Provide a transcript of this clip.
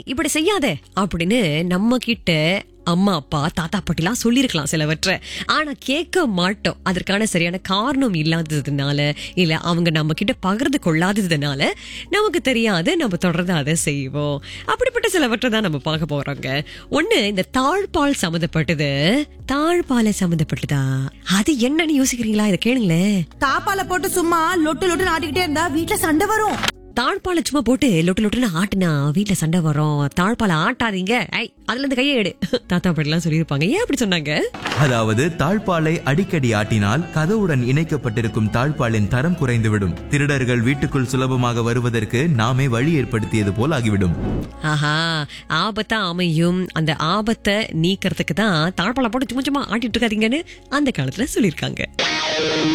இப்படி செய்யாத அப்படின்னு நம்ம கிட்ட அம்மா அப்பா தாத்தா பாட்டிலாம் சொல்லியிருக்கலாம் சிலவற்றை ஆனா கேட்க மாட்டோம் அதற்கான சரியான காரணம் இல்லாததுனால இல்ல அவங்க நம்ம கிட்ட பகிர்ந்து கொள்ளாததுனால நமக்கு தெரியாது நம்ம தொடர்ந்து அதை செய்வோம் அப்படிப்பட்ட சிலவற்றை தான் நம்ம பார்க்க போறோங்க ஒண்ணு இந்த தாழ்பால் சம்மந்தப்பட்டது தாழ்பாலை சம்மந்தப்பட்டதா அது என்னன்னு யோசிக்கிறீங்களா இதை கேளுங்களேன் தாப்பால போட்டு சும்மா லொட்டு லொட்டு ஆட்டிக்கிட்டே இருந்தா வீட்ல சண்டை வரும் தாழ்பாலை சும்மா போட்டு லொட்டு லொட்டுன்னு ஆட்டுனா வீட்டுல சண்டை வரும் தாழ்பாலை ஆட்டாதீங்க ஐ அதுல இருந்து கையை எடு தாத்தா பாட்டிலாம் சொல்லியிருப்பாங்க ஏன் அப்படி சொன்னாங்க அதாவது தாழ்பாலை அடிக்கடி ஆட்டினால் கதவுடன் இணைக்கப்பட்டிருக்கும் தாழ்பாலின் தரம் குறைந்துவிடும் திருடர்கள் வீட்டுக்குள் சுலபமாக வருவதற்கு நாமே வழி ஏற்படுத்தியது போல் ஆகிவிடும் ஆஹா ஆபத்தா அமையும் அந்த ஆபத்தை நீக்கிறதுக்கு தான் தாழ்பாலை போட்டு சும்மா சும்மா ஆட்டிட்டு இருக்காதீங்கன்னு அந்த காலத்துல சொல்லியிருக்காங்க